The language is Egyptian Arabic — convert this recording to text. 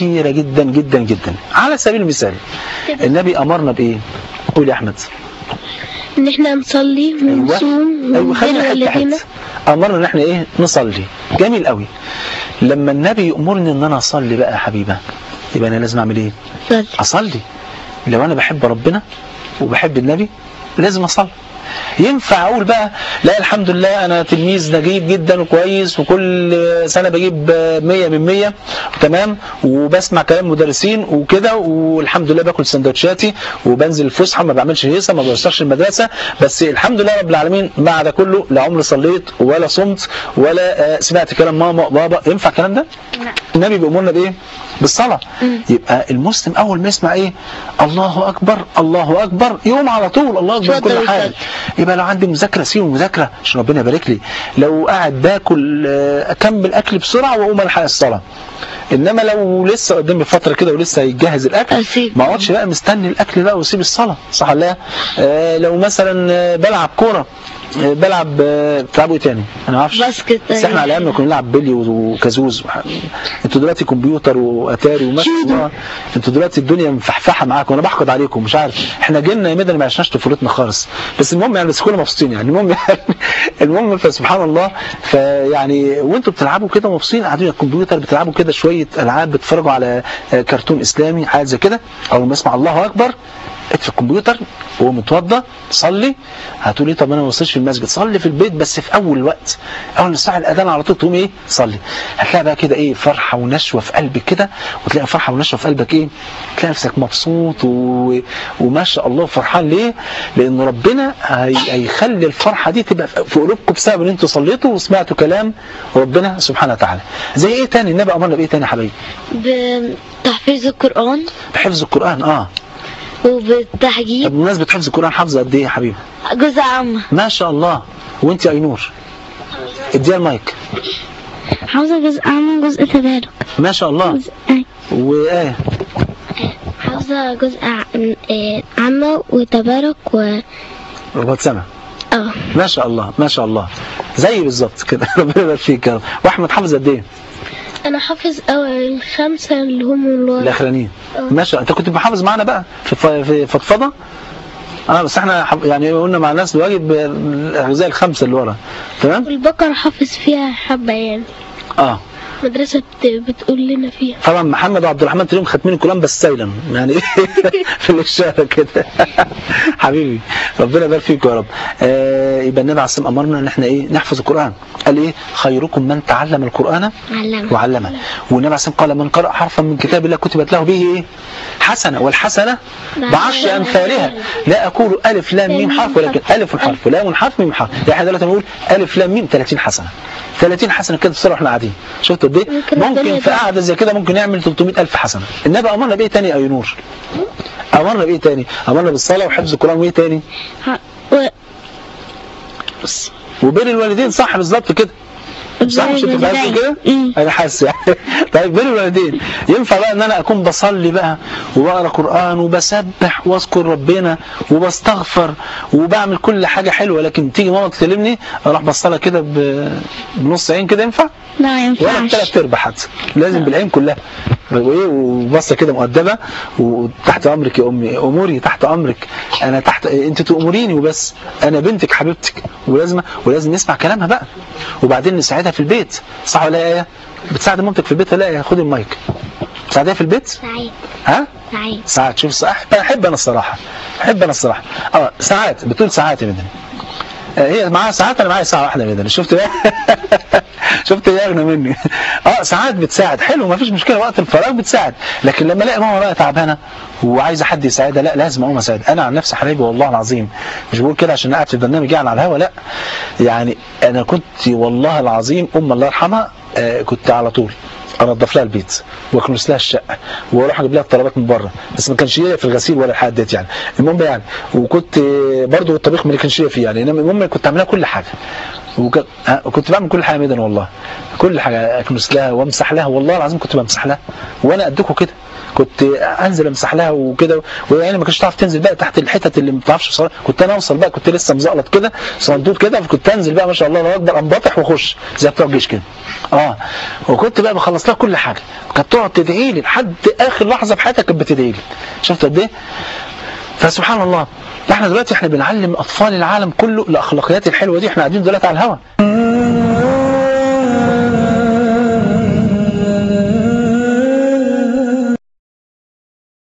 كثيرة جدا جدا جدا على سبيل المثال النبي أمرنا بإيه قول يا أحمد ان احنا نصلي ونصوم أيوة خلينا ونبر حتة والدينا حتة أمرنا إن إحنا إيه نصلي جميل قوي لما النبي يأمرني إن أنا أصلي بقى يا حبيبة يبقى أنا لازم أعمل إيه صلي. أصلي لو أنا بحب ربنا وبحب النبي لازم أصلي ينفع أقول بقى لا الحمد لله أنا تلميذ نجيب جدا وكويس وكل سنة بجيب مية من مية تمام وبسمع كلام مدرسين وكده والحمد لله باكل سندوتشاتي وبنزل الفسحة ما بعملش هيصة ما بوصلش المدرسة بس الحمد لله رب العالمين مع ده كله لا عمري صليت ولا صمت ولا آه، سمعت كلام ماما وبابا ينفع الكلام ده؟ النبي بيأمرنا بإيه؟ بالصلاة يبقى المسلم أول ما يسمع إيه؟ الله أكبر الله أكبر يقوم على طول الله أكبر اتفضل كل حاجة يا يبقى لو عندي مذاكرة سيب المذاكرة عشان ربنا يبارك لي لو قاعد باكل آه، أكمل أكل بسرعة وأقوم ألحق الصلاة إنما لو لسه قدامي فترة كده ولسه هيجهز الأكل أسيب. ما اقعدش بقى مستني الأكل بقى واسيب الصلاة صح ولا لا؟ آه، لو مثلا آه، بلعب كورة آه، بلعب آه، بتلعبوا ايه تاني؟ انا ما اعرفش باسكت بس احنا على ايامنا كنا بنلعب بلي وكازوز وح- انتوا دلوقتي كمبيوتر واتاري وما شاء الله انتوا دلوقتي الدنيا مفحفحه معاكم وانا بحقد عليكم مش عارف احنا جيلنا يا مدن ما عشناش طفولتنا خالص بس المهم يعني بس كلنا مبسوطين يعني المهم يعني المهم فسبحان الله فيعني وانتوا بتلعبوا كده مبسوطين قاعدين على الكمبيوتر بتلعبوا كده شويه العاب بتتفرجوا على آه، كرتون اسلامي حاجه زي كده اول ما اسمع الله اكبر اطفي الكمبيوتر وهو متوضى صلي هتقول ايه طب انا ما وصلش في المسجد صلي في البيت بس في اول الوقت اول ما تسمع الاذان على طول تقوم ايه صلي هتلاقي بقى كده ايه فرحه ونشوه في قلبك كده وتلاقي فرحه ونشوه في قلبك ايه تلاقي نفسك مبسوط و... وما شاء الله فرحان ليه لان ربنا هي... هيخلي الفرحه دي تبقى في قلوبكم بسبب ان انتوا صليتوا وسمعتوا كلام ربنا سبحانه وتعالى زي ايه تاني النبي امرنا بايه تاني يا حبايبي بتحفيظ القرآن بحفظ القران اه وبالتحجيب طب بمناسبه حفظ القران حافظه قد ايه يا حبيبي جزء عامة ما شاء الله وانت يا اينور اديها المايك حافظة جزء عامة جزء تبارك ما شاء الله جزء آه. وايه حافظة جزء ع- آه، عامة وتبارك و رباط سما اه ما شاء الله ما شاء الله زي بالظبط كده ربنا يبارك فيك يا رب واحمد حافظ قد ايه انا حافظ اول خمسة اللي هم اللي ورا. الاخرانيين آه. ما شاء انت كنت محافظ معانا بقى في ف- في فضفضه اه بس احنا حب- يعني قلنا مع الناس الواجب الاجزاء الخمسه اللي ورا تمام والبقرة حافظ فيها حبة يعني اه مدرسة بت- بتقول لنا فيها طبعا محمد وعبد الرحمن تلاقيهم ختمين القران بس سيلا يعني في الاشاره كده حبيبي ربنا يبارك فيك يا رب آه يبقى النبي عليه الصلاه والسلام امرنا ان احنا ايه نحفظ القران قال ايه خيركم من تعلم القران علمها وعلمه والنبي عليه الصلاه والسلام قال من قرأ حرفا من كتاب الله كتبت له به ايه حسنه والحسنه بعشر امثالها لا اقول الف لام ميم حرف ولكن الف حرف ولام حرف ميم حرف يعني احنا دلوقتي بنقول الف لام ميم 30 حسنه 30 حسنه كده تصير واحنا قاعدين شفت قد ايه ممكن ممكن الدنيا في قعده زي كده ممكن نعمل 300 الف حسنه النبي امرنا بايه تاني يا نور امرنا بايه تاني امرنا بالصلاه وحفظ القران وايه تاني ها- و- بس وبين الوالدين صح بالظبط كده صح مش انت فاهم كده؟ أمم. انا حاسس يعني طيب بين الوالدين ينفع بقى ان انا اكون بصلي بقى وبقرا قران وبسبح واذكر ربنا وبستغفر وبعمل كل حاجه حلوه لكن تيجي ماما تكلمني اروح بصلها كده ب- بنص عين كده ينفع؟ لا ولا ينفعش بثلاث ارباع حتى لازم بالعين كلها وايه وبصه كده مؤدبه وتحت امرك يا امي اموري تحت امرك انا تحت انت تامريني وبس انا بنتك حبيبتك ولازم ولازم نسمع كلامها بقى وبعدين نساعدها في البيت صح ولا ايه بتساعد مامتك في البيت ولا ايه خد المايك بتساعدها في البيت سعيد ها سعيد ساعات شوف صح احب انا الصراحه احب انا الصراحه اه ساعات بتقول ساعات يا مدني آه، هي معاها ساعات انا معايا ساعه واحده يا مدني شفت بقى شفت ايه اغنى مني اه ساعات بتساعد حلو ما فيش مشكله وقت الفراغ بتساعد لكن لما الاقي ماما بقى تعبانه وعايزه حد يساعدها لا لازم اقوم اساعد انا عن نفسي حبيبي والله العظيم مش بقول كده عشان قاعد في برنامج يعني على الهوا لا يعني انا كنت والله العظيم ام الله يرحمها آه كنت على طول انضف لها البيت واكنس لها الشقه واروح اجيب لها الطلبات من بره بس ما كانش ليا في الغسيل ولا الحاجات ديت يعني المهم يعني وكنت برضه الطبيخ ما كانش ليا فيه يعني انما المهم كنت اعمل لها كل حاجه وك... آه، وكنت بعمل كل حاجه ميدان والله كل حاجه اكنس لها وامسح لها والله العظيم كنت بمسح لها وانا قدكم كده كنت انزل امسح لها وكده ويعني ما كنتش تعرف تنزل بقى تحت الحتت اللي ما بتعرفش بصراحه كنت انا اوصل بقى كنت لسه مزقلط كده صندوق كده فكنت انزل بقى ما شاء الله الله اكبر انبطح واخش زي بتوع الجيش كده اه وكنت بقى بخلص لها كل حاجه كانت تقعد تدعي لي لحد اخر لحظه في حياتها كانت بتدعي لي شفت قد ايه فسبحان الله احنا دلوقتي احنا بنعلم اطفال العالم كله الاخلاقيات الحلوه دي احنا قاعدين دلوقتي على الهوا